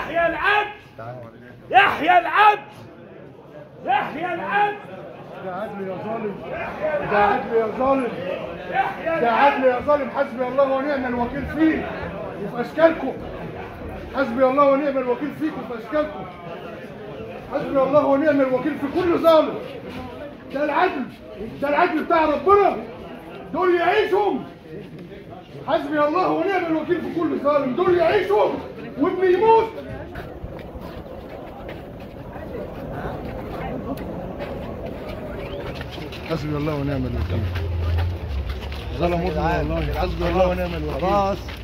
يحيى العدل يحيى العدل يحيى العدل ده عدل يا ظالم ده عدل يا ظالم ده عدل يا ظالم حسبي الله ونعم الوكيل فيه وفي اشكالكم حسبي الله ونعم الوكيل فيكم وفي اشكالكم حسبي الله ونعم الوكيل في كل ظالم ده العدل ده العدل بتاع ربنا دول يعيشوا حسبي الله ونعم الوكيل في كل ظالم دول يعيشوا وابني يموت حسبي الله ونعم الوكيل ظلموا والله حسبي الله ونعم الوكيل خلاص